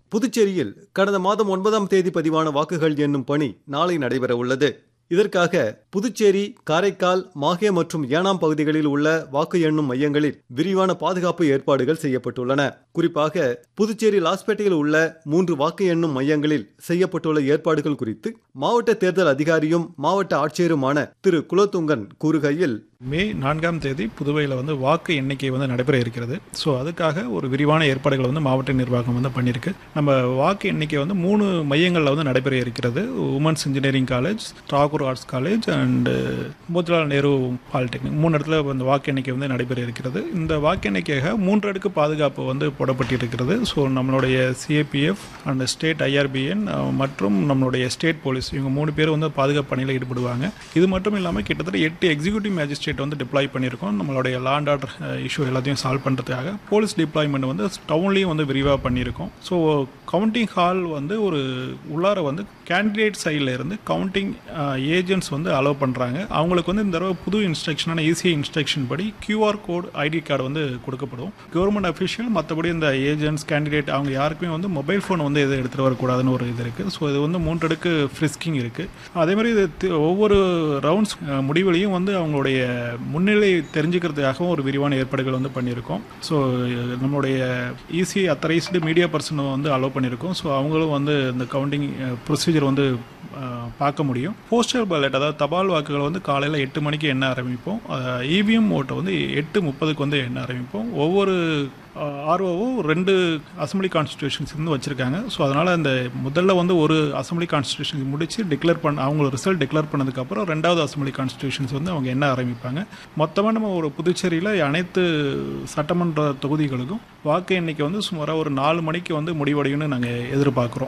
புதுச்சேரியில் கடந்த மாதம் ஒன்பதாம் தேதி பதிவான வாக்குகள் எண்ணும் பணி நாளை நடைபெற உள்ளது இதற்காக புதுச்சேரி காரைக்கால் மாஹே மற்றும் ஏனாம் பகுதிகளில் உள்ள வாக்கு எண்ணும் மையங்களில் விரிவான பாதுகாப்பு ஏற்பாடுகள் செய்யப்பட்டுள்ளன குறிப்பாக புதுச்சேரி லாஸ்பேட்டையில் உள்ள மூன்று வாக்கு எண்ணும் மையங்களில் செய்யப்பட்டுள்ள ஏற்பாடுகள் குறித்து மாவட்ட தேர்தல் அதிகாரியும் மாவட்ட ஆட்சியருமான திரு குலத்துங்கன் கூறுகையில் மே நான்காம் தேதி புதுவையில் வந்து வாக்கு எண்ணிக்கை வந்து நடைபெற இருக்கிறது ஸோ அதுக்காக ஒரு விரிவான ஏற்பாடுகளை வந்து மாவட்ட நிர்வாகம் வந்து பண்ணியிருக்கு நம்ம வாக்கு எண்ணிக்கை வந்து மூணு மையங்களில் வந்து நடைபெற இருக்கிறது women's engineering college Tagore arts college and Motilal Nehru polytechnic மூணு இடத்துல இந்த வாக்கு எண்ணிக்கை வந்து நடைபெற இருக்கிறது இந்த வாக்கு எண்ணிக்கையாக மூன்று அடுக்கு பாதுகாப்பு வந்து போடப்பட்டிருக்கிறது ஸோ நம்மளுடைய சிஏபிஎஃப் அண்ட் ஸ்டேட் ஐஆர்பிஎன் மற்றும் நம்மளுடைய ஸ்டேட் போலீஸ் இவங்க மூணு பேர் வந்து பாதுகாப்பு பணியில் ஈடுபடுவாங்க இது மட்டும் இல்லாமல் கிட்டத்தட்ட எட்டு எக்ஸிக்யூட்டிவ் மேஜிஸ்ட்ரேட் வந்து டிப்ளாய் பண்ணியிருக்கோம் நம்மளுடைய லேண்ட் ஆர்டர் இஷ்யூ எல்லாத்தையும் சால்வ் பண்ணுறதுக்காக போலீஸ் டிப்ளாய்மெண்ட் வந்து டவுன்லேயும் வந்து விரிவாக பண்ணியிருக்கோம் ஸோ கவுண்டிங் ஹால் வந்து ஒரு உள்ளார வந்து கேண்டிடேட் சைடில் இருந்து கவுண்டிங் ஏஜென்ட்ஸ் வந்து அலோவ் பண்ணுறாங்க அவங்களுக்கு வந்து இந்த தடவை புது இன்ஸ்ட்ரக்ஷனான ஈஸிய இன்ஸ்ட்ரக்ஷன் படி கியூஆர் கோட் ஐடி கார்டு வந்து கொடுக்கப்படும் கவர்மெண்ட் அஃபிஷியல் மற்றபடி இந்த ஏஜென்ட்ஸ் கேண்டிடேட் அவங்க யாருக்குமே வந்து மொபைல் ஃபோன் வந்து எதுவும் எடுத்துகிட்டு வரக்கூடாதுன்னு ஒரு இது இருக்குது ஸோ இது வந்து மூன்றடுக்கு ஃப்ரிஸ்கிங் இருக்குது அதே மாதிரி இது தி- ஒவ்வொரு ரவுண்ட்ஸ் முடிவுலையும் வந்து அவங்களுடைய முன்னிலை தெரிஞ்சுக்கிறதுக்காகவும் ஒரு விரிவான ஏற்பாடுகள் வந்து பண்ணியிருக்கோம் ஸோ நம்மளுடைய ஈஸி அத்தரைஸ்டு மீடியா பர்சனை வந்து அலோவ் பண்ணியிருக்கோம் ஸோ அவங்களும் வந்து இந்த கவுண்டிங் ப்ரொசீஜர் வந்து அஹ், பார்க்க முடியும் போஸ்டல் பேலட் அதாவது தபால் வாக்குகளை வந்து காலையில் எட்டு மணிக்கு எண்ண ஆரம்பிப்போம் இவிஎம் ஓட்டை வந்து எட்டு முப்பதுக்கு வந்து எண்ண ஆரம்பிப்போம் ஒவ்வொரு ஆர்ஓவும் ரெண்டு அசம்பிளி கான்ஸ்டியூஷன்ஸ் வந்து வச்சுருக்காங்க ஸோ அதனால் அந்த முதல்ல வந்து ஒரு அசம்பிளி கான்ஸ்டியூஷன் முடிச்சு டிக்ளேர் பண்ண அவங்க ரிசல்ட் டிக்ளேர் பண்ணதுக்கப்புறம் ரெண்டாவது அசம்பிளி கான்ஸ்டியூஷன்ஸ் வந்து அவங்க என்ன ஆரம்பிப்பாங்க மொத்தமாக நம்ம ஒரு புதுச்சேரியில் அனைத்து சட்டமன்ற தொகுதிகளுக்கும் வாக்கு எண்ணிக்கை வந்து சுமாராக ஒரு நாலு மணிக்கு வந்து முடிவடையும்னு நாங்கள் எதிர்பார்க்குறோம்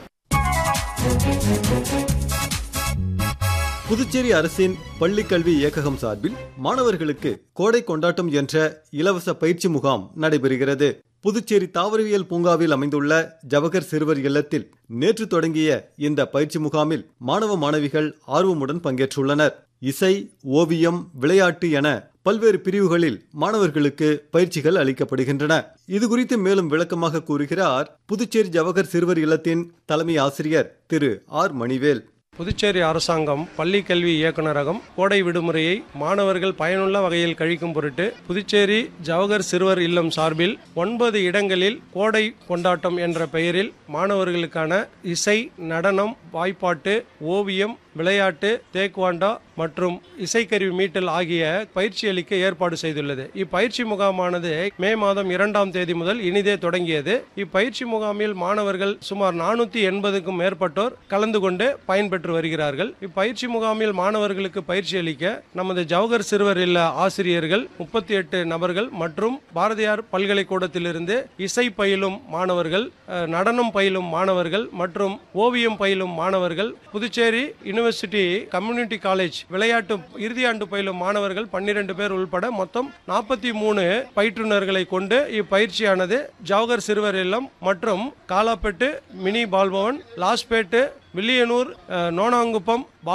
புதுச்சேரி அரசின் பள்ளிக்கல்வி இயக்ககம் சார்பில் மாணவர்களுக்கு கோடை கொண்டாட்டம் என்ற இலவச பயிற்சி முகாம் நடைபெறுகிறது புதுச்சேரி தாவரவியல் பூங்காவில் அமைந்துள்ள ஜவஹர் சிறுவர் இல்லத்தில் நேற்று தொடங்கிய இந்த பயிற்சி முகாமில் மாணவ மாணவிகள் ஆர்வமுடன் பங்கேற்றுள்ளனர் இசை ஓவியம் விளையாட்டு என பல்வேறு பிரிவுகளில் மாணவர்களுக்கு பயிற்சிகள் அளிக்கப்படுகின்றன இது குறித்து மேலும் விளக்கமாக கூறுகிறார் புதுச்சேரி ஜவஹர் சிறுவர் இல்லத்தின் தலைமை ஆசிரியர் திரு ஆர் மணிவேல் புதுச்சேரி அரசாங்கம் பள்ளி கல்வி இயக்குநரகம் கோடை விடுமுறையை மாணவர்கள் பயனுள்ள வகையில் கழிக்கும் பொருட்டு புதுச்சேரி ஜவஹர் சிறுவர் இல்லம் சார்பில் ஒன்பது இடங்களில் கோடை கொண்டாட்டம் என்ற பெயரில் மாணவர்களுக்கான இசை நடனம் வாய்ப்பாட்டு ஓவியம் விளையாட்டு தேக்வாண்டா மற்றும் இசைக்கருவி மீட்டல் ஆகிய பயிற்சி அளிக்க ஏற்பாடு செய்துள்ளது இப்பயிற்சி முகாமானது மே மாதம் இரண்டாம் தேதி முதல் இனிதே தொடங்கியது இப்பயிற்சி முகாமில் மாணவர்கள் சுமார் நானூத்தி எண்பதுக்கும் மேற்பட்டோர் கலந்து கொண்டு பயன்பெற்று வருகிறார்கள் இப்பயிற்சி முகாமில் மாணவர்களுக்கு பயிற்சி அளிக்க நமது ஜவஹர் சிறுவர் இல்ல ஆசிரியர்கள் முப்பத்தி எட்டு நபர்கள் மற்றும் பாரதியார் பல்கலைக்கூடத்திலிருந்து இசை பயிலும் மாணவர்கள் அஹ், நடனம் பயிலும் மாணவர்கள் மற்றும் ஓவியம் பயிலும் மாணவர்கள் புதுச்சேரி யுனிவர்சிட்டி கம்யூனிட்டி காலேஜ் விளையாட்டு இறுதியாண்டு பயிலும் மாணவர்கள் பன்னிரண்டு பேர் உள்பட மொத்தம் நாற்பத்தி மூணு பயிற்றுனர்களை கொண்டு இப்பயிற்சியானது ஜவஹர் சிறுவர் இல்லம் மற்றும் காலாப்பேட்டு மினி பால்பவன் லாஸ்பேட்டு வில்லியனூர் அஹ், நோனாங்குப்பம்